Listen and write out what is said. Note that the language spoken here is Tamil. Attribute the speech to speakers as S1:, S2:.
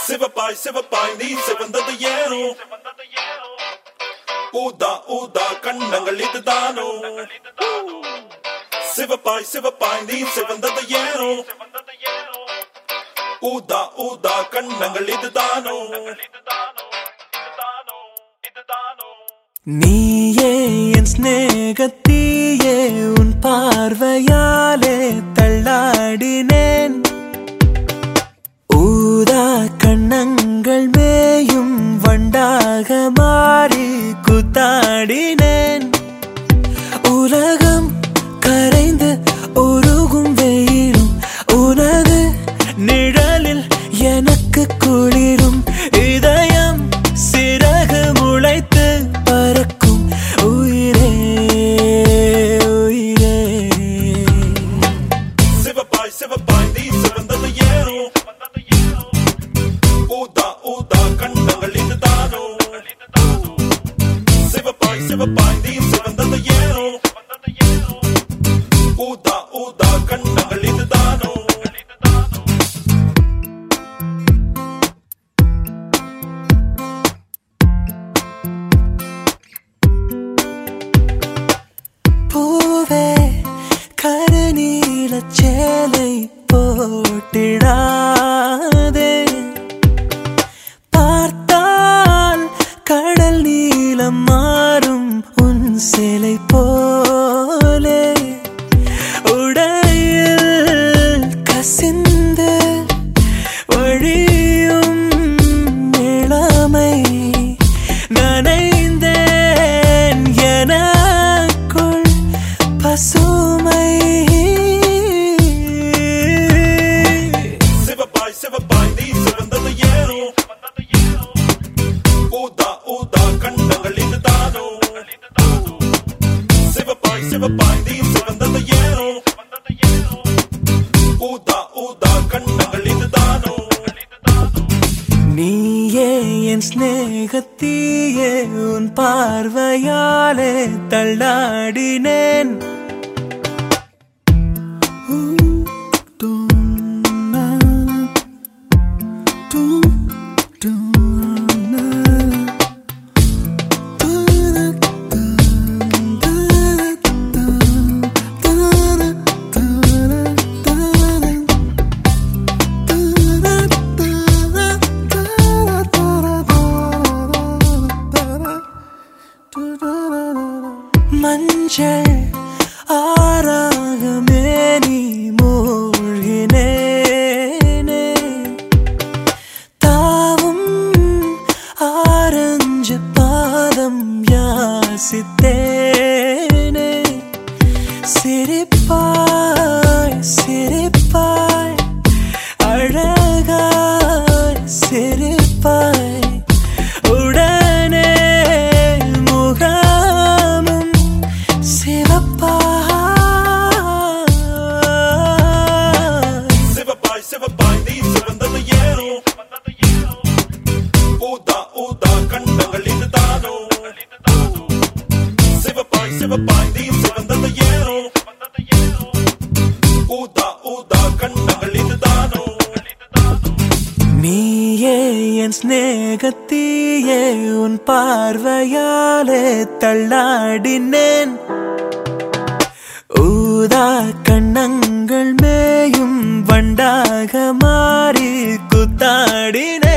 S1: சிவப்பாய் சிவப்பாய் நீ சிவந்தது ஏனோ ஊதா ஊதா கண்ணங்கள் இதுதானோ சிவப்பாய் சிவப்பாய் நீ சிவந்தது ஏனோ ஊதா ஊதா கண்ணங்கள் இதுதானோ
S2: நீயே என் ஸ்நேகத்தீயே உன் பார்வையாலே தள்ளாடினேன் ஊதா கண்ணங்கள் மேயும் வண்டாக மாறி குத்தாடினேன் உலகம் கரைந்து உருகும் வெயிலும் உனது நிழலில் எனக்கு குளிரும் இதயம் சிறகு முளைத்து பறக்கும் உயிரே உயிரே
S1: சிவப்பாய் சிவப்பாய் நீ சிவந்தது ஏனோ ஊதா ஊதா கண்ணங்கள் இதுதானோ சிவப்பாய் சிவப்பாய் நீ சிவந்தது ஏனோ ஊதா ஊதா கண்ணங்கள் இதுதானோ
S2: பூவே கருநீல சேலை போட்டிடாதே பார்த்தால் கடல் நீலம் மாறும் உன் சிலை போலே உடையில் கசிந்து வழியும் இளமை நனைந்தேன் எனக்குள் பசுமை
S1: சிவப்பாய் சிவப்பாய் நீ சிவந்தது ஏனோ ஊதா ஊதா கண்ணங்கள் இதுதானோ சிவப்பாய் சிவப்பாய் நீ சிவந்தது ஏனோ ஊதா ஊதா கண்ணங்கள் இதுதானோ
S2: நீயே என் ஸ்நேகத்தீயே உன் பார்வையாலே தள்ளாடினேன் மஞ்சள் ஆறாக மேனி மூழ்கினேனே தாவும் ஆரஞ்சு பாதம் யாசித்தேனே சிரிப்பாய் சிரிப்பாய் அழகாய் சிரிப்பாய் உடனே முகமும் சிவப்பாய்
S1: சிவப்பாய் சிவப்பாய் நீ சிவந்தது ஏனோ ஊதா ஊதா கண்ணங்கள் இதுதானோ சிவப்பாய் சிவப்பாய் நீ சிவந்தது ஏனோ ஊதா ஊதா கண்ணங்கள் இதுதானோ
S2: நீயே என் ஸ்நேகத்தீயே உன் பார்வையாலே தள்ளாடினேன் ஊதா கண்ணங்கள் மேயும் வண்டாக மாறி குத்தாடினேன்